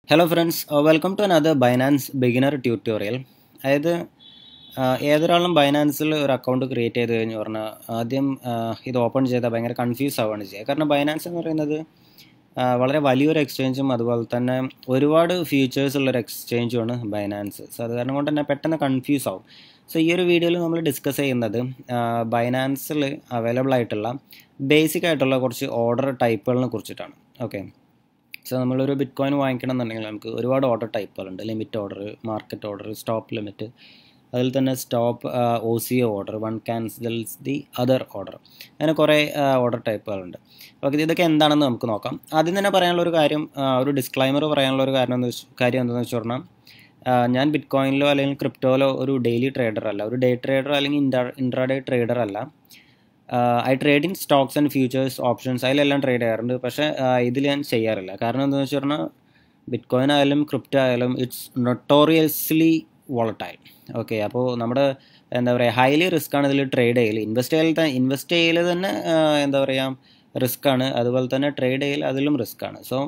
hello friends welcome to another Binance beginner tutorial അതായത് ആ, ഏതൊരാളും ബൈനാൻസിൽ ഒരു അക്കൗണ്ട് ക്രിയേറ്റ് ചെയ്ത് കഴിഞ്ഞ് പറഞ്ഞാൽ ആദ്യം ആ, ഇത് ഓപ്പൺ ചെയ്താൽ ഭയങ്കര കൺഫ്യൂസ് ആവുകയാണ് ചെയ്യുക കാരണം ബൈനാൻസ് എന്ന് പറയുന്നത് ആ, വളരെ വലിയൊരു എക്സ്ചേഞ്ചും അതുപോലെ തന്നെ ഒരുപാട് ഫീച്ചേഴ്സ് ഉള്ളൊരു എക്സ്ചേഞ്ചുമാണ് ബൈനാൻസ് സോ അത് കാരണം കൊണ്ട് തന്നെ പെട്ടെന്ന് കൺഫ്യൂസ് ആവും സോ ഈ ഒരു വീഡിയോയിൽ നമ്മൾ ഡിസ്കസ് ചെയ്യുന്നത് ബൈനാൻസിൽ അവൈലബിൾ ആയിട്ടുള്ള ബേസിക് ആയിട്ടുള്ള കുറച്ച് ഓർഡർ ടൈപ്പുകളെ കുറിച്ചിട്ടാണ് ഓക്കെ സോ നമ്മളൊരു ബിറ്റ് കോയിൻ വാങ്ങിക്കണം എന്നുണ്ടെങ്കിൽ നമുക്ക് ഒരുപാട് ഓർഡർ ടൈപ്പുകളുണ്ട് limit order market order stop limit അതിൽ തന്നെ stop O C order one cancels the other order അങ്ങനെ കുറേ ഓർഡർ ടൈപ്പുകളുണ്ട് ഓക്കെ ഇതൊക്കെ എന്താണെന്ന് നമുക്ക് നോക്കാം ആദ്യം തന്നെ പറയാനുള്ള ഒരു കാര്യം ആ, ഒരു ഡിസ്ക്ലൈമർ പറയാനുള്ള ഒരു കാര്യം എന്ന് വെച്ച് കാര്യം എന്താണെന്ന് വെച്ച് പറഞ്ഞാൽ ആ, ഞാൻ ബിറ്റ് കോയിനിലോ അല്ലെങ്കിൽ ക്രിപ്റ്റോയിലോ ഒരു ഡെയിലി ട്രേഡർ അല്ല ഒരു ഡേ ട്രേഡർ അല്ലെങ്കിൽ ഇൻട്രാ ഇൻട്രാഡേ ട്രേഡർ അല്ല I trade in stocks and futures options അതിലെല്ലാം ട്രേഡ് ചെയ്യാറുണ്ട് പക്ഷേ ഇതിൽ ഞാൻ ചെയ്യാറില്ല കാരണം എന്താണെന്ന് വെച്ച് പറഞ്ഞാൽ ബിറ്റ് കോയിൻ ആയാലും ക്രിപ്റ്റോ ആയാലും ഇറ്റ്സ് നൊട്ടോറിയസ്ലി വോളട്ടൈൽ ഓക്കെ അപ്പോൾ നമ്മുടെ എന്താ പറയുക ഹൈലി റിസ്ക് ആണ് ഇതിൽ ട്രേഡ് ചെയ്യൽ ഇൻവെസ്റ്റ് ചെയ്യൽ തന്നെ ഇൻവെസ്റ്റ് ചെയ്യൽ തന്നെ ആ, എന്താ പറയുക റിസ്ക് ആണ് അതുപോലെ തന്നെ ട്രേഡ് ചെയ്യൽ അതിലും റിസ്ക് ആണ് സോ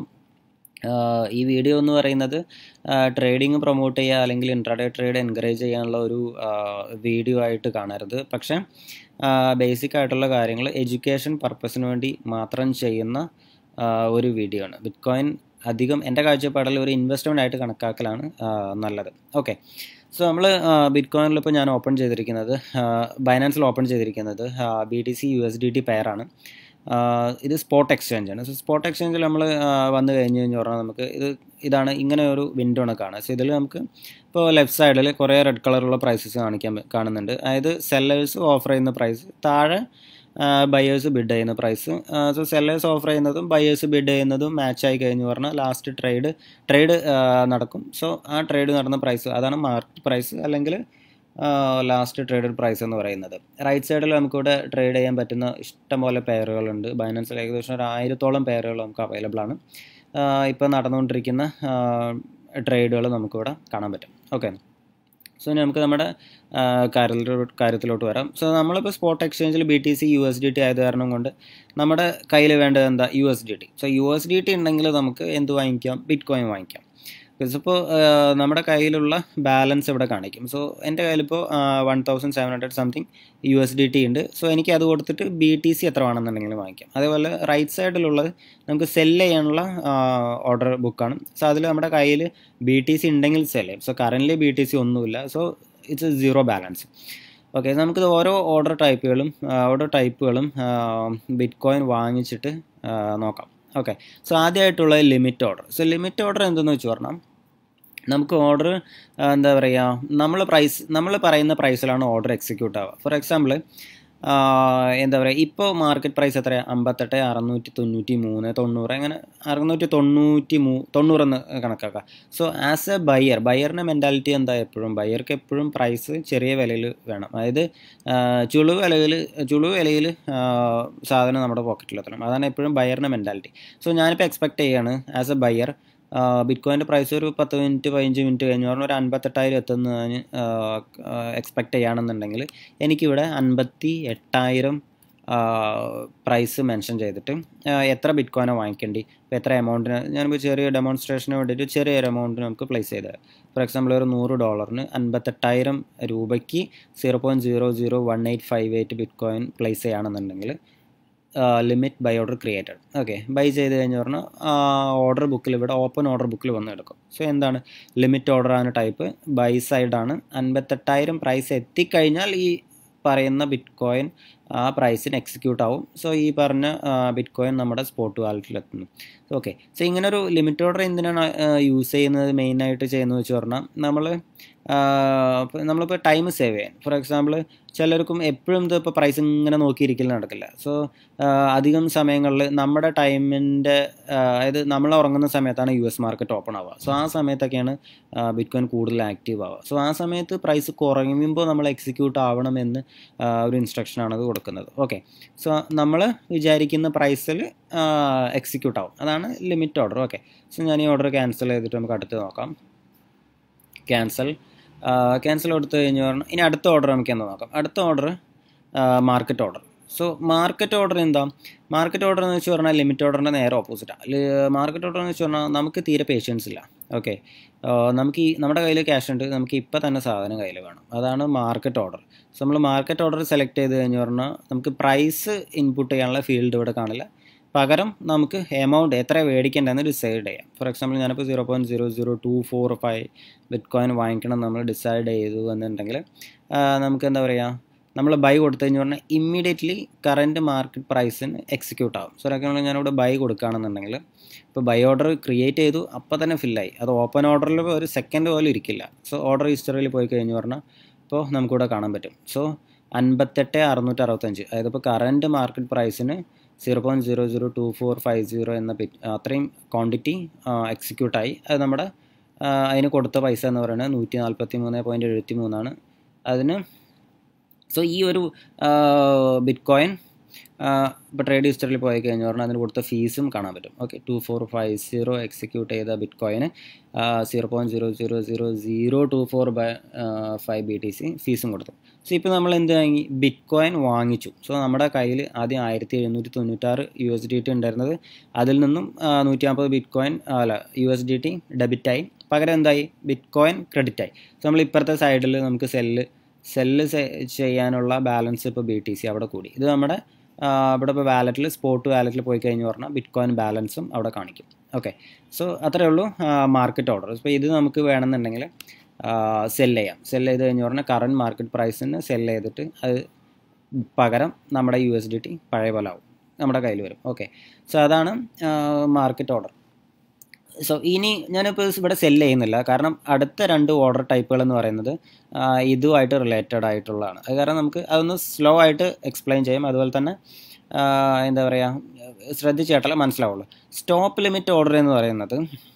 ആഹ് ഈ വീഡിയോ എന്ന് പറയുന്നത് ട്രേഡിംഗ് പ്രൊമോട്ട് ചെയ്യുക അല്ലെങ്കിൽ ഇൻട്രാഡേ ട്രേഡ് എൻകറേജ് ചെയ്യാനുള്ള ഒരു വീഡിയോ ആയിട്ട് കാണരുത് പക്ഷേ ബേസിക് ആയിട്ടുള്ള കാര്യങ്ങൾ എഡ്യൂക്കേഷൻ പർപ്പസിന് വേണ്ടി മാത്രം ചെയ്യുന്ന ആഹ് ഒരു വീഡിയോ ആണ് ബിറ്റ് കോയിൻ അധികം എൻ്റെ കാഴ്ചപ്പാടിൽ ഒരു ഇൻവെസ്റ്റ്മെൻ്റ് ആയിട്ട് കണക്കാക്കലാണ് ആഹ് നല്ലത് ഓക്കെ സോ നമ്മൾ ബിറ്റ് കോയിനിൽ ഇപ്പോൾ ഞാൻ ഓപ്പൺ ചെയ്തിരിക്കുന്നത് ബൈനാൻസിൽ ഓപ്പൺ ചെയ്തിരിക്കുന്നത് B T C U S D T പെയറാണ് ആഹ് ഇത് സ്പോട്ട് എക്സ്ചേഞ്ച് ആണ് സോ സ്പോട്ട് എക്സ്ചേഞ്ചിൽ നമ്മൾ വന്നു കഴിഞ്ഞ് കഴിഞ്ഞ് പറഞ്ഞാൽ നമുക്ക് ഇത് ഇതാണ് ഇങ്ങനെ ഒരു വിൻഡോ ആണ് കാണുക സോ ഇതിൽ നമുക്ക് ഇപ്പോൾ ലെഫ്റ്റ് സൈഡിൽ കുറേ റെഡ് കളറുള്ള പ്രൈസസ് കാണിക്കാൻ പ- കാണുന്നുണ്ട് അതായത് സെല്ലേഴ്സ് ഓഫർ ചെയ്യുന്ന പ്രൈസ് താഴെ ബയേഴ്സ് ബിഡ് ചെയ്യുന്ന പ്രൈസ് സോ സെല്ലേഴ്സ് ഓഫർ ചെയ്യുന്നതും ബയേഴ്സ് ബിഡ് ചെയ്യുന്നതും മാച്ച് ആയി കഴിഞ്ഞ് പറഞ്ഞാൽ ലാസ്റ്റ് ട്രേഡ് ട്രേഡ് നടക്കും സോ ആ ട്രേഡ് നടന്ന പ്രൈസ് അതാണ് മാർക്കറ്റ് പ്രൈസ് അല്ലെങ്കിൽ ലാസ്റ്റ് ട്രേഡഡ് പ്രൈസ് എന്ന് പറയുന്നത് റൈറ്റ് സൈഡിൽ നമുക്കിവിടെ ട്രേഡ് ചെയ്യാൻ പറ്റുന്ന ഇഷ്ടംപോലെ പെയറുകളുണ്ട് ബൈനാൻസിൽ ഏകദേശം ഒരു ആയിരത്തോളം പെയറുകൾ നമുക്ക് അവൈലബിൾ ആണ് ഇപ്പോൾ നടന്നുകൊണ്ടിരിക്കുന്ന ട്രേഡുകൾ നമുക്കിവിടെ കാണാൻ പറ്റും ഓക്കെ സോ ഇനി നമുക്ക് നമ്മുടെ ആ, കാര്യത്തിലോട്ട് കാര്യത്തിലോട്ട് വരാം സോ നമ്മളിപ്പോൾ സ്പോട്ട് എക്സ്ചേഞ്ചിൽ B T C U S D T ആയത് കാരണം കൊണ്ട് നമ്മുടെ കയ്യിൽ വേണ്ടത് എന്താ U S D T so U S D T ഉണ്ടെങ്കിൽ നമുക്ക് എന്ത് വാങ്ങിക്കാം ബിറ്റ് കോയിൻ വാങ്ങിക്കാം ബിക്കോസ് ഇപ്പോൾ നമ്മുടെ കയ്യിലുള്ള ബാലൻസ് ഇവിടെ കാണിക്കും സോ എൻ്റെ കയ്യിലിപ്പോൾ one thousand seven hundred something U S D T ഉണ്ട് സോ എനിക്ക് അത് കൊടുത്തിട്ട് ബി ടി സി എത്ര വേണമെന്നുണ്ടെങ്കിലും വാങ്ങിക്കാം അതേപോലെ റൈറ്റ് സൈഡിലുള്ളത് നമുക്ക് സെല് ചെയ്യാനുള്ള ഓർഡർ ബുക്കാണ് സോ അതിൽ നമ്മുടെ കയ്യിൽ ബി ടി സി ഉണ്ടെങ്കിൽ സെല് ചെയ്യും so current B T C ഒന്നുമില്ല so it's zero balance okay നമുക്കിത് ഓരോ ഓർഡർ ടൈപ്പുകളും ഓർഡർ ടൈപ്പുകളും ബിറ്റ് കോയിൻ വാങ്ങിച്ചിട്ട് ആ, നോക്കാം ഓക്കെ സോ ആദ്യമായിട്ടുള്ള limit order so limit order എന്തെന്ന് വെച്ച് പറഞ്ഞാൽ നമുക്ക് ഓർഡർ എന്താ പറയുക നമ്മൾ പ്രൈസ് നമ്മൾ പറയുന്ന പ്രൈസിലാണ് ഓർഡർ എക്സിക്യൂട്ട് ആവുക ഫോർ എക്സാമ്പിൾ എന്താ പറയുക ഇപ്പോൾ മാർക്കറ്റ് പ്രൈസ് എത്രയാണ് അമ്പത്തെട്ട് അറുന്നൂറ്റി തൊണ്ണൂറ്റി മൂന്ന് തൊണ്ണൂറ് അങ്ങനെ അറുന്നൂറ്റി തൊണ്ണൂറ്റി മൂ തൊണ്ണൂറെന്ന് കണക്കാക്കാം സോ ആസ് എ ബയ്യർ ബയ്യറിൻ്റെ മെൻറ്റാലിറ്റി എന്താ എപ്പോഴും ബയ്യർക്ക് എപ്പോഴും പ്രൈസ് ചെറിയ വിലയിൽ വേണം അതായത് ആ, ചുളിവ് വിലയിൽ ചുളിവ് വിലയിൽ സാധനം നമ്മുടെ പോക്കറ്റിലെത്തണം അതാണ് എപ്പോഴും ബയ്യറിൻ്റെ മെൻറ്റാലിറ്റി സോ ഞാനിപ്പോൾ എക്സ്പെക്ട് ചെയ്യാണ് ആസ് എ ബയ്യർ ബിറ്റ് കോയിൻ്റെ പ്രൈസ് ഒരു പത്ത് മിനിറ്റ് പതിനഞ്ച് മിനിറ്റ് കഴിഞ്ഞ് പറഞ്ഞാൽ ഒരു അൻപത്തെട്ടായിരം എത്തുന്നതിന് എക്സ്പെക്റ്റ് ചെയ്യുകയാണെന്നുണ്ടെങ്കിൽ എനിക്കിവിടെ അൻപത്തി എട്ടായിരം പ്രൈസ് മെൻഷൻ ചെയ്തിട്ട് ആ, എത്ര ബിറ്റ് കോയിനോ വാങ്ങിക്കേണ്ടി ഇപ്പോൾ എത്ര എമൗണ്ടിന് ഞാനിപ്പോൾ ചെറിയ ഡെമോൺസ്ട്രേഷന് വേണ്ടിയിട്ട് ചെറിയൊരു എമൗണ്ടിന് നമുക്ക് പ്ലേസ് ചെയ്തത് ഫോർ എക്സാമ്പിൾ ഒരു നൂറ് ഡോളറിന് അൻപത്തെട്ടായിരം രൂപയ്ക്ക് zero point zero zero one eight five eight bitcoin place ചെയ്യുകയാണെന്നുണ്ടെങ്കിൽ limit buy order created okay buy ചെയ്ത് കഴിഞ്ഞ് പറഞ്ഞാൽ ഓർഡർ ബുക്കിൽ ഇവിടെ ഓപ്പൺ ഓർഡർ ബുക്കിൽ വന്ന് എടുക്കും സോ എന്താണ് ലിമിറ്റ് ഓർഡർ ആണ് ടൈപ്പ് ബൈ സൈഡാണ് അൻപത്തെട്ടായിരം പ്രൈസ് എത്തിക്കഴിഞ്ഞാൽ ഈ പറയുന്ന ബിറ്റ് കോയിൻ ആ പ്രൈസിന് എക്സിക്യൂട്ട് ആവും സോ ഈ പറഞ്ഞ ബിറ്റ് കോയിൻ നമ്മുടെ സ്പോട്ട് വാലറ്റിൽ എത്തുന്നു ഓക്കെ സോ ഇങ്ങനെ ഒരു ലിമിറ്റ് ഓർഡർ എന്തിനാണ് യൂസ് ചെയ്യുന്നത് മെയിനായിട്ട് ചെയ്യുന്നത് വെച്ച് പറഞ്ഞാൽ നമ്മൾ നമ്മളിപ്പോൾ ടൈം സേവ് ചെയ്യാൻ ഫോർ എക്സാമ്പിൾ ചിലർക്കും എപ്പോഴും ഇത് ഇപ്പോൾ പ്രൈസ് ഇങ്ങനെ നോക്കിയിരിക്കൽ നടക്കില്ല സോ അധികം സമയങ്ങളിൽ നമ്മുടെ ടൈമിൻ്റെ അതായത് നമ്മൾ ഉറങ്ങുന്ന സമയത്താണ് യു എസ് മാർക്കറ്റ് ഓപ്പൺ ആവുക സോ ആ സമയത്തൊക്കെയാണ് ബിറ്റ് കോയിൻ കൂടുതൽ ആക്റ്റീവ് ആവുക സോ ആ സമയത്ത് പ്രൈസ് കുറയുമ്പോൾ നമ്മൾ എക്സിക്യൂട്ട് ആവണമെന്ന് ആ, ഒരു ഇൻസ്ട്രക്ഷനാണ് അത് കൊടുക്കുന്നത് ഓക്കെ സോ നമ്മൾ വിചാരിക്കുന്ന പ്രൈസിൽ എക്സിക്യൂട്ട് ആവും അതാണ് ലിമിറ്റ് ഓർഡർ ഓക്കെ സോ ഞാൻ ഈ ഓർഡർ ക്യാൻസൽ ചെയ്തിട്ട് നമുക്ക് അടുത്ത് നോക്കാം ക്യാൻസൽ ക്യാൻസൽ കൊടുത്തു കഴിഞ്ഞ് പറഞ്ഞാൽ ഇനി അടുത്ത ഓർഡർ നമുക്ക് എന്താ നോക്കാം അടുത്ത order market order so market order എന്താ മാർക്കറ്റ് ഓർഡർ എന്ന് വെച്ച് പറഞ്ഞാൽ ലിമിറ്റ് ഓർഡറിൻ്റെ നേരെ ഓപ്പോസിറ്റാണ് മാർക്കറ്റ് ഓർഡർ എന്ന് വെച്ച് പറഞ്ഞാൽ നമുക്ക് തീരെ പേഷ്യൻസ് ഇല്ല ഓക്കെ നമുക്ക് ഈ നമ്മുടെ കയ്യിൽ ക്യാഷ് ഉണ്ട് നമുക്ക് ഇപ്പോൾ തന്നെ സാധനം കയ്യിൽ വേണം അതാണ് മാർക്കറ്റ് ഓർഡർ സോ നമ്മൾ മാർക്കറ്റ് ഓർഡർ സെലക്ട് ചെയ്ത് കഴിഞ്ഞ് പറഞ്ഞാൽ നമുക്ക് പ്രൈസ് ഇൻപുട്ട് ചെയ്യാനുള്ള ഫീൽഡ് ഇവിടെ കാണില്ല പകരം നമുക്ക് എമൗണ്ട് എത്ര മേടിക്കേണ്ടതെന്ന് ഡിസൈഡ് ചെയ്യാം ഫോർ എക്സാമ്പിൾ ഞാനിപ്പോൾ zero point zero zero two four five bitcoin വാങ്ങിക്കണം നമ്മൾ ഡിസൈഡ് ചെയ്തു എന്നുണ്ടെങ്കിൽ നമുക്ക് എന്താ പറയുക നമ്മൾ ബൈ കൊടുത്തു കഴിഞ്ഞ് പറഞ്ഞാൽ ഇമ്മീഡിയറ്റ്ലി കറൻറ്റ് മാർക്കറ്റ് പ്രൈസിന് എക്സിക്യൂട്ട് ആവും സോ എക്സാമ്പിൾ ഞാനിവിടെ ബൈ കൊടുക്കുകയാണെന്നുണ്ടെങ്കിൽ ഇപ്പോൾ ബൈ ഓർഡർ ക്രിയേറ്റ് ചെയ്തു അപ്പോൾ തന്നെ ഫില്ലായി അത് ഓപ്പൺ ഓർഡറിൽ ഒരു സെക്കൻഡ് പോലും ഇരിക്കില്ല സോ ഓർഡർ ഹിസ്റ്ററിയിൽ പോയി കഴിഞ്ഞ് പറഞ്ഞാൽ ഇപ്പോൾ നമുക്കിവിടെ കാണാൻ പറ്റും സോ അൻപത്തെട്ട് അറുന്നൂറ്റി അറുപത്തഞ്ച് അതായത് ഇപ്പോൾ കറൻറ്റ് മാർക്കറ്റ് പ്രൈസിന് zero point zero zero two four five zero എന്ന ബിറ്റ് അത്രയും ക്വാണ്ടിറ്റി എക്സിക്യൂട്ടായി അത് നമ്മുടെ അതിന് കൊടുത്ത പൈസ എന്ന് പറയുന്നത് നൂറ്റി നാൽപ്പത്തി മൂന്ന് പോയിൻറ്റ് എഴുപത്തി മൂന്നാണ് അതിന് സോ ഈ ഒരു ബിറ്റ് കോയിൻ ഇപ്പോൾ ട്രേഡ് ഹിസ്റ്ററിൽ പോയി കഴിഞ്ഞ് പറഞ്ഞാൽ അതിന് കൊടുത്ത ഫീസും കാണാൻ പറ്റും okay two four five zero execute ചെയ്ത ബിറ്റ് കോയിന് zero point zero zero zero zero two four by five B T C ഫീസും കൊടുത്തു സോ ഇപ്പോൾ നമ്മൾ എന്ത് വാങ്ങി ബിറ്റ് കോയിൻ വാങ്ങിച്ചു സോ നമ്മുടെ കയ്യിൽ ആദ്യം ആയിരത്തി എഴുന്നൂറ്റി തൊണ്ണൂറ്റാറ് യു എസ് ഡി ടി ഉണ്ടായിരുന്നത് അതിൽ നിന്നും നൂറ്റി അമ്പത് ബിറ്റ് കോയിൻ അല്ല യു എസ് ഡി ടി ഡെബിറ്റായി പകരം എന്തായി ബിറ്റ് കോയിൻ ക്രെഡിറ്റായി സോ നമ്മൾ ഇപ്പുറത്തെ സൈഡിൽ നമുക്ക് സെല്ല് സെല്ല് ചെയ്യാനുള്ള ബാലൻസ് ഇപ്പോൾ ബി ടി സി അവിടെ കൂടി ഇത് നമ്മുടെ ഇവിടെ ഇപ്പോൾ വാലറ്റിൽ സ്പോട്ട് വാലറ്റിൽ പോയി കഴിഞ്ഞ് പറഞ്ഞാൽ ബിറ്റ് കോയിൻ ബാലൻസും അവിടെ കാണിക്കും ഓക്കെ സോ അത്രയേ ഉള്ളൂ മാർക്കറ്റ് ഓർഡർ ഇപ്പോൾ ഇത് നമുക്ക് വേണമെന്നുണ്ടെങ്കിൽ സെല് ചെയ്യാം സെല് ചെയ്ത് കഴിഞ്ഞ് പറഞ്ഞാൽ കറണ്ട് മാർക്കറ്റ് പ്രൈസിന് സെല് ചെയ്തിട്ട് അത് പകരം നമ്മുടെ യു എസ് ഡി ടി പഴയ പോലെ ആവും നമ്മുടെ കയ്യിൽ വരും ഓക്കെ സോ അതാണ് മാർക്കറ്റ് ഓർഡർ സോ ഇനി ഞാനിപ്പോൾ ഇവിടെ സെല്ല് ചെയ്യുന്നില്ല കാരണം അടുത്ത രണ്ട് ഓർഡർ ടൈപ്പുകൾ എന്ന് പറയുന്നത് ഇതുമായിട്ട് റിലേറ്റഡ് ആയിട്ടുള്ളതാണ് അത് കാരണം നമുക്ക് അതൊന്ന് സ്ലോ ആയിട്ട് എക്സ്പ്ലെയിൻ ചെയ്യും അതുപോലെ തന്നെ എന്താ പറയുക ശ്രദ്ധിച്ച് കേട്ടാലേ മനസ്സിലാവുള്ളൂ സ്റ്റോപ്പ് ലിമിറ്റ് ഓർഡർ എന്ന് പറയുന്നത്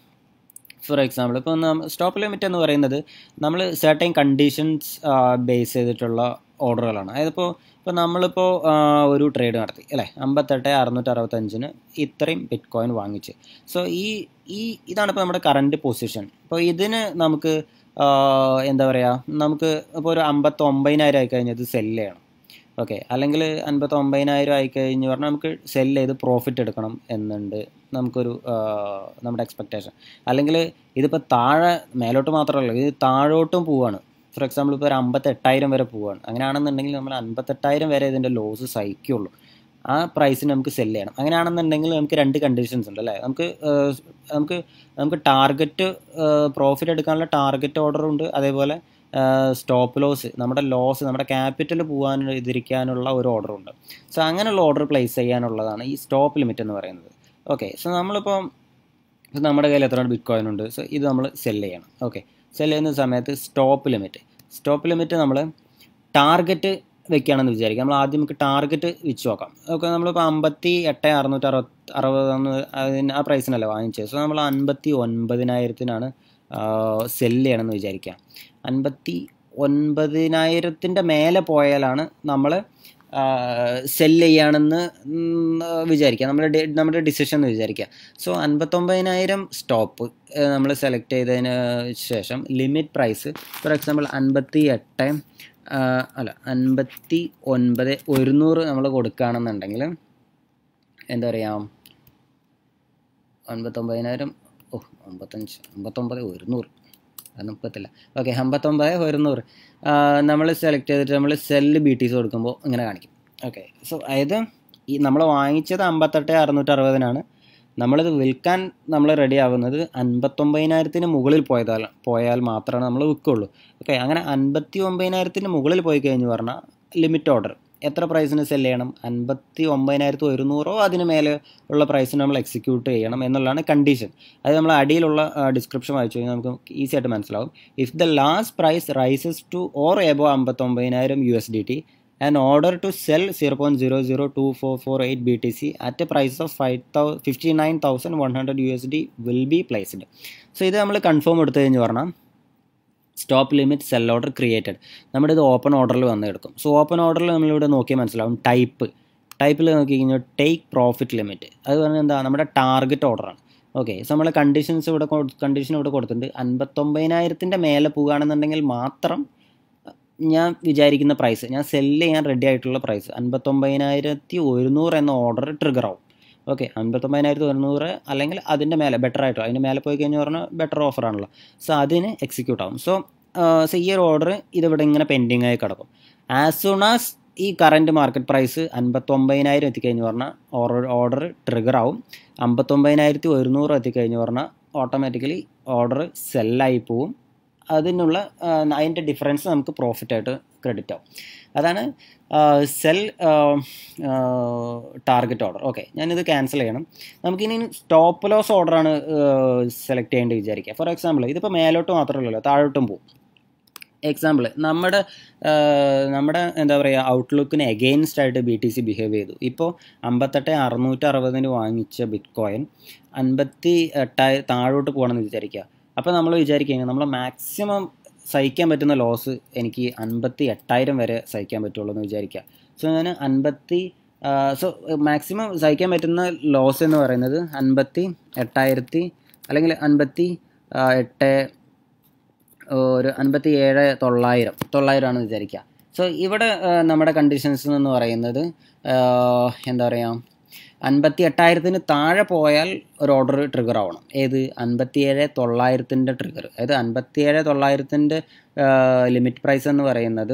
ഫോർ എക്സാമ്പിൾ ഇപ്പോൾ സ്റ്റോപ്പ് ലിമിറ്റ് എന്ന് പറയുന്നത് നമ്മൾ സർട്ടൈൻ കണ്ടീഷൻസ് ബേസ് ചെയ്തിട്ടുള്ള ഓർഡറുകളാണ് അതായത് ഇപ്പോൾ ഇപ്പോൾ നമ്മളിപ്പോൾ ഒരു ട്രേഡ് നടത്തി അല്ലേ അമ്പത്തെട്ട് അറുന്നൂറ്റി അറുപത്തഞ്ചിന് ഇത്രയും ബിറ്റ് കോയിൻ വാങ്ങിച്ച് സോ ഈ ഈ ഇതാണ് ഇപ്പോൾ നമ്മുടെ കറൻറ്റ് പൊസിഷൻ ഇപ്പോൾ ഇതിന് നമുക്ക് എന്താ പറയുക നമുക്ക് ഇപ്പോൾ ഒരു അമ്പത്തൊമ്പതിനായിരം ആയി കഴിഞ്ഞാൽ ഇത് സെല്ല് ചെയ്യണം ഓക്കെ അല്ലെങ്കിൽ അൻപത്തൊമ്പതിനായിരം ആയി കഴിഞ്ഞ് പറഞ്ഞാൽ നമുക്ക് സെല്ല് ചെയ്ത് പ്രോഫിറ്റ് എടുക്കണം എന്നുണ്ട് നമുക്കൊരു നമ്മുടെ എക്സ്പെക്റ്റേഷൻ അല്ലെങ്കിൽ ഇതിപ്പോൾ താഴെ മേലോട്ട് മാത്രമല്ല ഇത് താഴോട്ടും പോവാണ് ഫോർ എക്സാമ്പിൾ ഇപ്പോൾ ഒരു അമ്പത്തെട്ടായിരം വരെ പോവാണ് അങ്ങനെയാണെന്നുണ്ടെങ്കിൽ നമ്മൾ അൻപത്തെട്ടായിരം വരെ ഇതിൻ്റെ ലോസ് സഹിക്കുള്ളൂ ആ പ്രൈസിന് നമുക്ക് സെല് ചെയ്യണം അങ്ങനെയാണെന്നുണ്ടെങ്കിൽ നമുക്ക് രണ്ട് കണ്ടീഷൻസ് ഉണ്ട് അല്ലേ നമുക്ക് നമുക്ക് നമുക്ക് ടാർഗറ്റ് പ്രോഫിറ്റ് എടുക്കാനുള്ള ടാർഗറ്റ് ഓർഡറും ഉണ്ട് അതേപോലെ സ്റ്റോപ്പ് ലോസ് നമ്മുടെ ലോസ് നമ്മുടെ ക്യാപിറ്റൽ പോകാൻ ഇതിരിക്കാനുള്ള ഒരു ഓർഡറുണ്ട് സോ അങ്ങനെയുള്ള ഓർഡർ പ്ലേസ് ചെയ്യാനുള്ളതാണ് ഈ സ്റ്റോപ്പ് ലിമിറ്റ് എന്ന് പറയുന്നത് ഓക്കെ സോ നമ്മളിപ്പോൾ നമ്മുടെ കയ്യിൽ എത്ര ബിറ്റ് കോയിൻ ഉണ്ട് സോ ഇത് നമ്മൾ സെല് ചെയ്യണം ഓക്കെ സെല് ചെയ്യുന്ന സമയത്ത് സ്റ്റോപ്പ് ലിമിറ്റ് സ്റ്റോപ്പ് ലിമിറ്റ് നമ്മൾ ടാർഗറ്റ് വെക്കുകയാണെന്ന് വിചാരിക്കുക നമ്മൾ ആദ്യം നമുക്ക് ടാർഗറ്റ് വെച്ച് നോക്കാം ഓക്കെ നമ്മളിപ്പോൾ അമ്പത്തി എട്ട് അറുന്നൂറ്റി അറുപത് അറുപതെന്ന് അതിന് ആ പ്രൈസിനല്ല വാങ്ങിച്ചത് സോ നമ്മൾ അൻപത്തി ഒൻപതിനായിരത്തിനാണ് സെല് ചെയ്യണമെന്ന് വിചാരിക്കുക അൻപത്തി ഒൻപതിനായിരത്തിൻ്റെ മേലെ പോയാലാണ് നമ്മൾ സെല് ചെയ്യുകയാണെന്ന് വിചാരിക്കുക നമ്മുടെ നമ്മുടെ ഡിസിഷൻ എന്ന് വിചാരിക്കുക സോ അൻപത്തൊമ്പതിനായിരം സ്റ്റോപ്പ് നമ്മൾ സെലക്ട് ചെയ്തതിന് ശേഷം ലിമിറ്റ് പ്രൈസ് ഫോർ എക്സാമ്പിൾ അൻപത്തി എട്ട് അല്ല അൻപത്തി ഒൻപത് ഒരുന്നൂറ് നമ്മൾ കൊടുക്കുകയാണെന്നുണ്ടെങ്കിൽ എന്താ പറയുക അൻപത്തൊമ്പതിനായിരം ഓ അമ്പത്തഞ്ച് അമ്പത്തൊമ്പത് ഒരുന്നൂറ് അത് മുപ്പത്തില്ല ഓക്കെ അമ്പത്തൊമ്പത് ഒരുന്നൂറ് നമ്മൾ സെലക്ട് ചെയ്തിട്ട് നമ്മൾ സെല്ല് ബി ടി സി കൊടുക്കുമ്പോൾ ഇങ്ങനെ കാണിക്കും ഓക്കെ സോ അതായത് ഈ നമ്മൾ വാങ്ങിച്ചത് അമ്പത്തെട്ട് അറുന്നൂറ്റി അറുപതിനാണ് നമ്മളിത് വിൽക്കാൻ നമ്മൾ റെഡി ആവുന്നത് അൻപത്തൊമ്പതിനായിരത്തിന് മുകളിൽ പോയതാൽ പോയാൽ മാത്രമേ നമ്മൾ വിൽക്കുള്ളൂ ഓക്കെ അങ്ങനെ അൻപത്തി ഒമ്പതിനായിരത്തിന് മുകളിൽ പോയി കഴിഞ്ഞ് പറഞ്ഞാൽ ലിമിറ്റ് ഓർഡർ എത്ര പ്രൈസിന് സെല് ചെയ്യണം അൻപത്തി ഒമ്പതിനായിരത്തി ഒരുന്നൂറോ അതിന് മേലെ ഉള്ള പ്രൈസിന് നമ്മൾ എക്സിക്യൂട്ട് ചെയ്യണം എന്നുള്ളതാണ് കണ്ടീഷൻ അത് നമ്മൾ അടിയിലുള്ള ഡിസ്ക്രിപ്ഷൻ വായിച്ചു കഴിഞ്ഞാൽ നമുക്ക് ഈസി ആയിട്ട് മനസ്സിലാവും if the last price rises to or above അമ്പത്തൊമ്പതിനായിരം U S D T and order to sell zero point zero zero two four four eight B T C at a price of five thou fifty nine thousand one hundred U S D will be placed so ഇത് നമ്മൾ confirm എടുത്തു കഴിഞ്ഞ് പറഞ്ഞാൽ stop limit sell order created നമ്മുടെ ഇത് open ഓർഡറിൽ വന്ന് എടുക്കും സോ ഓപ്പൺ ഓർഡറിൽ നമ്മളിവിടെ നോക്കിയാൽ മനസ്സിലാവും ടൈപ്പ് ടൈപ്പിൽ നോക്കി കഴിഞ്ഞാൽ ടേക്ക് പ്രോഫിറ്റ് ലിമിറ്റ് അത് പറഞ്ഞാൽ എന്താ നമ്മുടെ ടാർഗറ്റ് ഓർഡറാണ് ഓക്കെ സോ നമ്മൾ കണ്ടീഷൻസ് ഇവിടെ കണ്ടീഷൻ ഇവിടെ കൊടുത്തിട്ടുണ്ട് അൻപത്തൊമ്പതിനായിരത്തിൻ്റെ മേലെ പോകുകയാണെന്നുണ്ടെങ്കിൽ മാത്രം ഞാൻ വിചാരിക്കുന്ന പ്രൈസ് ഞാൻ സെല്ല് ചെയ്യാൻ റെഡി ആയിട്ടുള്ള പ്രൈസ് അൻപത്തൊമ്പതിനായിരത്തി ഒരുന്നൂറ് എന്ന ഓർഡർ ട്രിഗർ ആവും ഓക്കെ അൻപത്തൊമ്പതിനായിരത്തി ഒരുന്നൂറ് അല്ലെങ്കിൽ അതിൻ്റെ മേലെ ബെറ്റർ ആയിട്ടോ അതിൻ്റെ മേലെ പോയി കഴിഞ്ഞാൽ പറഞ്ഞാൽ ബെറ്റർ ഓഫറാണല്ലോ സോ അതിന് എക്സിക്യൂട്ട് ആവും സോ സോ ഈ ഒരു ഓർഡർ ഇതിവിടെ ഇങ്ങനെ പെൻഡിങ് ആയി കിടക്കും ആസ് സൂൺ ആസ് ഈ കറൻറ്റ് മാർക്കറ്റ് പ്രൈസ് അൻപത്തൊമ്പതിനായിരം എത്തിക്കഴിഞ്ഞ് പറഞ്ഞാൽ ഓർഡർ ഓർഡർ ട്രിഗർ ആവും അമ്പത്തൊമ്പതിനായിരത്തി ഒരുന്നൂറ് എത്തിക്കഴിഞ്ഞ് പറഞ്ഞാൽ ഓട്ടോമാറ്റിക്കലി ഓർഡർ സെല്ലായി പോവും അതിനുള്ള ആ, അതിൻ്റെ ഡിഫറൻസ് നമുക്ക് പ്രോഫിറ്റ് ആയിട്ട് ക്രെഡിറ്റ് ആവും അതാണ് സെൽ ടാർഗറ്റ് ഓർഡർ ഓക്കെ ഞാനിത് ക്യാൻസൽ ചെയ്യണം നമുക്കിനി സ്റ്റോപ്പ് ലോസ് ഓർഡറാണ് സെലക്ട് ചെയ്യേണ്ടത് വിചാരിക്കുക ഫോർ എക്സാമ്പിൾ ഇതിപ്പോൾ മേലോട്ട് മാത്രമല്ലല്ലോ താഴോട്ടും പോകും എക്സാമ്പിൾ നമ്മുടെ ആ, നമ്മുടെ എന്താ പറയുക ഔട്ട്ലുക്കിന് എഗെയിൻസ്റ്റ് ആയിട്ട് ബി ടി സി ബിഹേവ് ചെയ്തു ഇപ്പോൾ അമ്പത്തെട്ട് അറുന്നൂറ്റി അറുപതിന് വാങ്ങിച്ച ബിറ്റ് കോയിൻ അൻപത്തി എട്ടായി താഴോട്ട് പോകണമെന്ന് വിചാരിക്കുക അപ്പോൾ നമ്മൾ വിചാരിക്കുക നമ്മൾ മാക്സിമം സഹിക്കാൻ പറ്റുന്ന ലോസ് എനിക്ക് അൻപത്തി എട്ടായിരം വരെ സഹിക്കാൻ പറ്റുള്ളൂ എന്ന് വിചാരിക്കുക സോ ഞാൻ അൻപത്തി സോ മാക്സിമം സഹിക്കാൻ പറ്റുന്ന ലോസ് എന്ന് പറയുന്നത് അൻപത്തി എട്ടായിരത്തി അല്ലെങ്കിൽ അൻപത്തി ആ, എട്ട് ഒരു അൻപത്തി ഏഴ് തൊള്ളായിരം തൊള്ളായിരമാണ് വിചാരിക്കുക സോ ഇവിടെ ആ, നമ്മുടെ കണ്ടീഷൻസ് എന്ന് പറയുന്നത് ആ, എന്താ പറയുക അൻപത്തി എട്ടായിരത്തിന് താഴെ പോയാൽ ഒരു ഓർഡർ ട്രിഗർ ആവണം ഏത് അൻപത്തിയേഴ് തൊള്ളായിരത്തിൻ്റെ ട്രിഗർ അതായത് അൻപത്തിയേഴ് തൊള്ളായിരത്തിൻ്റെ ലിമിറ്റ് പ്രൈസ് എന്ന് പറയുന്നത്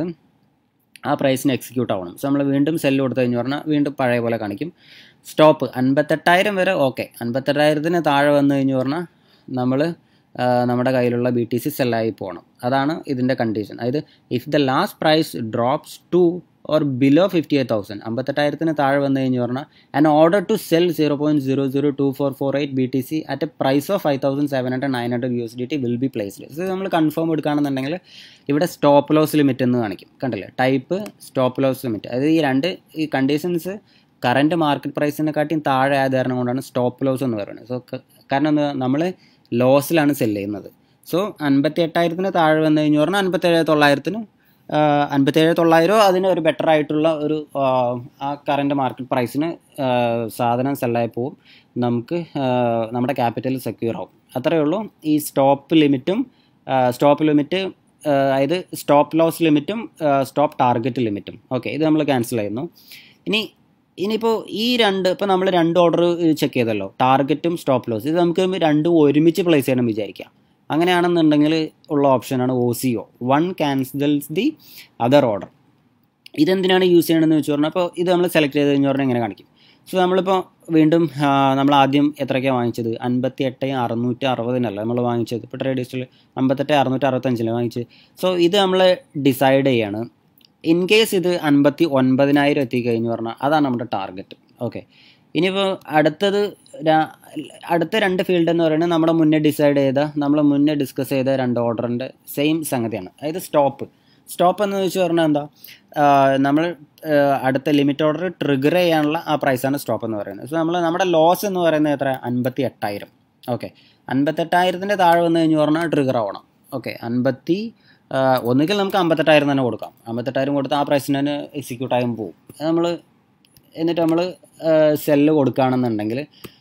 ആ പ്രൈസിന് എക്സിക്യൂട്ട് ആവണം സോ നമ്മൾ വീണ്ടും സെല്ല് കൊടുത്തു കഴിഞ്ഞ് പറഞ്ഞാൽ വീണ്ടും പഴയ പോലെ കാണിക്കും സ്റ്റോപ്പ് അൻപത്തെട്ടായിരം വരെ ഓക്കെ അൻപത്തെട്ടായിരത്തിന് താഴെ വന്നു കഴിഞ്ഞ് പറഞ്ഞാൽ നമ്മൾ നമ്മുടെ കയ്യിലുള്ള ബി ടി സി സെല്ലായി പോകണം അതാണ് ഇതിൻ്റെ കണ്ടീഷൻ അതായത് if the last price drops to or below fifty eight thousand അമ്പത്തെട്ടായിരത്തിന് താഴെ വന്നു കഴിഞ്ഞ് പറഞ്ഞാൽ and order to sell zero point zero zero two four four eight B T C at a price of five thousand seven hundred nine hundred U S D T will be placed ഇത് നമ്മൾ confirm എടുക്കുകയാണെന്നുണ്ടെങ്കിൽ ഇവിടെ stop loss limit എന്ന് കാണിക്കും കണ്ടില്ലേ type stop loss limit അതായത് ഈ രണ്ട് ഈ കണ്ടീഷൻസ് കറൻറ്റ് മാർക്കറ്റ് പ്രൈസിനെക്കാട്ടിയും താഴെ ആയ കാരണം കൊണ്ടാണ് സ്റ്റോപ്പ് ലോസ് എന്ന് പറയുന്നത് സോ കാരണം എന്താ നമ്മൾ ലോസിലാണ് സെല് ചെയ്യുന്നത് സോ അൻപത്തി എട്ടായിരത്തിന് താഴെ വന്നു കഴിഞ്ഞ് പറഞ്ഞാൽ അൻപത്തേഴ് തൊള്ളായിരത്തിന് അൻപത്തേഴ് തൊള്ളായിരം അതിന് ഒരു ബെറ്റർ ആയിട്ടുള്ള ഒരു ആ, ആ കറൻറ്റ് മാർക്കറ്റ് പ്രൈസിന് ആ, സാധനം സെല്ലായി പോവും നമുക്ക് ആ, നമ്മുടെ ക്യാപിറ്റൽ സെക്യൂർ ആവും അത്രയേ ഉള്ളൂ ഈ സ്റ്റോപ്പ് ലിമിറ്റും സ്റ്റോപ്പ് ലിമിറ്റ് അതായത് സ്റ്റോപ്പ് ലോസ് ലിമിറ്റും സ്റ്റോപ്പ് ടാർഗറ്റ് ലിമിറ്റും ഓക്കെ ഇത് നമ്മൾ ക്യാൻസൽ ചെയ്യുന്നു ഇനി ഇനിയിപ്പോൾ ഈ രണ്ട് ഇപ്പോൾ നമ്മൾ രണ്ട് ഓർഡർ ചെക്ക് ചെയ്തല്ലോ ടാർഗറ്റും സ്റ്റോപ്പ് ലോസ് ഇത് നമുക്ക് രണ്ടും ഒരുമിച്ച് പ്ലേസ് ചെയ്യണം വിചാരിക്കാം അങ്ങനെയാണെന്നുണ്ടെങ്കിൽ ഉള്ള ഓപ്ഷനാണ് O C O one cancels the other order ഇതെന്തിനാണ് യൂസ് ചെയ്യണമെന്ന് വെച്ച് പറഞ്ഞാൽ അപ്പോൾ ഇത് നമ്മൾ സെലക്ട് ചെയ്ത് കഴിഞ്ഞ് പറഞ്ഞാൽ എങ്ങനെ കാണിക്കും സോ നമ്മളിപ്പോൾ വീണ്ടും ആ, നമ്മൾ ആദ്യം എത്രയ്ക്കാണ് വാങ്ങിച്ചത് അൻപത്തി എട്ട് അറുന്നൂറ്റി അറുപതിനല്ല നമ്മൾ വാങ്ങിച്ചത് ഇപ്പോൾ ട്രേഡ് ലിസ്റ്റിൽ അമ്പത്തെട്ട് അറുന്നൂറ്റി അറുപത്തഞ്ചിലാണ് വാങ്ങിച്ചത് സോ ഇത് നമ്മൾ ഡിസൈഡ് ചെയ്യാണ് ഇൻ കേസ് ഇത് അൻപത്തി ഒൻപതിനായിരം എത്തിക്കഴിഞ്ഞ് പറഞ്ഞാൽ അതാണ് നമ്മുടെ ടാർഗറ്റ് ഓക്കെ ഇനിയിപ്പോൾ അടുത്തത് ര- അടുത്ത രണ്ട് ഫീൽഡ് എന്ന് പറയുന്നത് നമ്മുടെ മുന്നേ ഡിസൈഡ് ചെയ്ത നമ്മൾ മുന്നേ ഡിസ്കസ് ചെയ്ത രണ്ട് ഓർഡറിൻ്റെ സെയിം സംഗതിയാണ് അതായത് സ്റ്റോപ്പ് സ്റ്റോപ്പ് എന്ന് വെച്ച് പറഞ്ഞാൽ എന്താ ആ, നമ്മൾ ആ, അടുത്ത ലിമിറ്റ് ഓർഡർ ട്രിഗർ ചെയ്യാനുള്ള ആ പ്രൈസാണ് സ്റ്റോപ്പ് എന്ന് പറയുന്നത് സോ നമ്മൾ നമ്മുടെ ലോസ് എന്ന് പറയുന്നത് എത്ര അൻപത്തി എട്ടായിരം ഓക്കെ അൻപത്തെട്ടായിരത്തിൻ്റെ താഴെ വന്നു കഴിഞ്ഞ് പറഞ്ഞാൽ ട്രിഗർ ആവണം ഓക്കെ അൻപത്തി ആ, ഒന്നുകിൽ നമുക്ക് അമ്പത്തെട്ടായിരം തന്നെ കൊടുക്കാം അമ്പത്തെട്ടായിരം കൊടുത്ത് ആ പ്രൈസിന് തന്നെ എക്സിക്യൂട്ട് ആയും പോകും നമ്മൾ എന്നിട്ട് നമ്മൾ സെല്ല് കൊടുക്കുകയാണെന്നുണ്ടെങ്കിൽ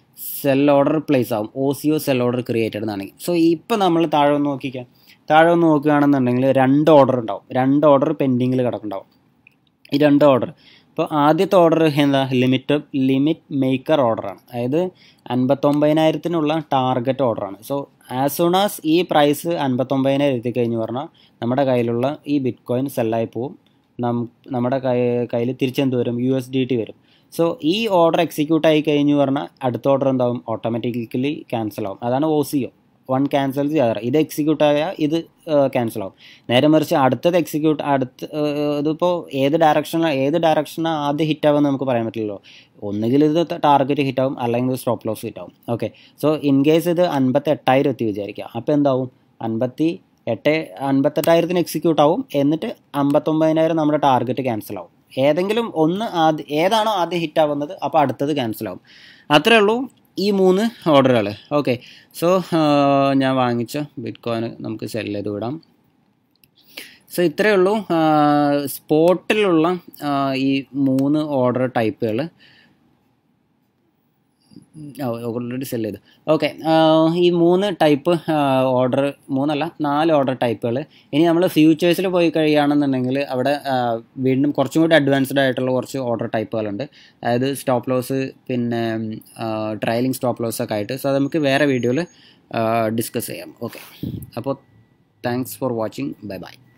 സെൽ ഓർഡർ പ്ലേസ് ആവും O C O sell order created എന്നാണെങ്കിൽ സോ ഇപ്പം നമ്മൾ താഴെ ഒന്ന് നോക്കിക്കാം താഴെ ഒന്ന് നോക്കുകയാണെന്നുണ്ടെങ്കിൽ രണ്ട് ഓർഡർ ഉണ്ടാവും രണ്ട് ഓർഡർ പെൻഡിങ്ങിൽ കിടക്കുന്നുണ്ടാവും ഈ രണ്ട് ഓർഡർ ഇപ്പോൾ ആദ്യത്തെ ഓർഡർ എന്താ ലിമിറ്റ് ലിമിറ്റ് മേക്കർ ഓർഡറാണ് അതായത് അൻപത്തൊമ്പതിനായിരത്തിനുള്ള ടാർഗറ്റ് ഓർഡറാണ് സോ ആസ് സൂൺ ആസ് ഈ പ്രൈസ് അൻപത്തൊമ്പതിനായിരം എത്തിക്കഴിഞ്ഞ് പറഞ്ഞാൽ നമ്മുടെ കയ്യിലുള്ള ഈ ബിറ്റ് കോയിൻ സെല്ലായി പോവും നം നമ്മുടെ കൈ കയ്യിൽ തിരിച്ചെന്ത് വരും യു എസ് ഡി ടി വരും സോ ഈ ഓർഡർ എക്സിക്യൂട്ട് ആയി കഴിഞ്ഞു പറഞ്ഞാൽ അടുത്ത ഓർഡർ എന്താവും ഓട്ടോമാറ്റിക്കലി ക്യാൻസൽ ആവും അതാണ് O C O one cancel ചെയ്യാറ് ഇത് എക്സിക്യൂട്ട് ആയാൽ ഇത് ക്യാൻസൽ ആവും നേരെ മറിച്ച് അടുത്തത് എക്സിക്യൂട്ട് അടുത്ത് ഏഹ്, ഇതിപ്പോൾ ഏത് ഡയറക്ഷനിലാണ് ഏത് ഡയറക്ഷനാണ് ആദ്യം ഹിറ്റ് ആവുമെന്ന് നമുക്ക് പറയാൻ പറ്റില്ലല്ലോ ഒന്നുകിൽ ഇത് ടാർഗറ്റ് ഹിറ്റ് ആവും അല്ലെങ്കിൽ സ്റ്റോപ്പ് ലോസ് ഹിറ്റ് ആവും ഓക്കെ സോ ഇൻ കേസ് ഇത് അൻപത്തി എട്ടായിരം എത്തി വിചാരിക്കുക അപ്പോൾ എന്താവും അൻപത്തി എട്ട് അൻപത്തെട്ടായിരത്തിന് എക്സിക്യൂട്ട് ആവും എന്നിട്ട് അമ്പത്തൊമ്പതിനായിരം നമ്മുടെ ടാർഗറ്റ് ക്യാൻസൽ ആവും ഏതെങ്കിലും ഒന്ന് ആദ്യം ഏതാണോ ആദ്യം ഹിറ്റ് ആവുന്നത് അപ്പോൾ അടുത്തത് ക്യാൻസൽ ആവും അത്രേ ഉള്ളൂ ഈ മൂന്ന് ഓർഡറുകൾ ഓക്കെ സോ ഞാൻ വാങ്ങിച്ച ബിറ്റ് കോയിൻ നമുക്ക് സെൽ ചെയ്ത് വിടാം സോ ഇത്രയേ ഉള്ളൂ സ്പോട്ടിലുള്ള ഈ മൂന്ന് ഓർഡർ ടൈപ്പുകൾ ഓൾറെഡി സെല് ചെയ്തു ഓക്കെ ഈ മൂന്ന് ടൈപ്പ് ഓർഡർ മൂന്നല്ല നാല് ഓർഡർ ടൈപ്പുകൾ ഇനി നമ്മൾ ഫ്യൂച്ചേഴ്സിൽ പോയി കഴിയുകയാണെന്നുണ്ടെങ്കിൽ അവിടെ ആ, വീണ്ടും കുറച്ചും കൂടി അഡ്വാൻസ്ഡ് ആയിട്ടുള്ള കുറച്ച് ഓർഡർ ടൈപ്പുകളുണ്ട് അതായത് സ്റ്റോപ്പ് ലോസ് പിന്നെ ട്രയലിംഗ് സ്റ്റോപ്പ് ലോസ് ഒക്കെ ആയിട്ട് സോ അത് നമുക്ക് വേറെ വീഡിയോയിൽ ഡിസ്കസ് ചെയ്യാം ഓക്കെ അപ്പോൾ thanks for watching bye by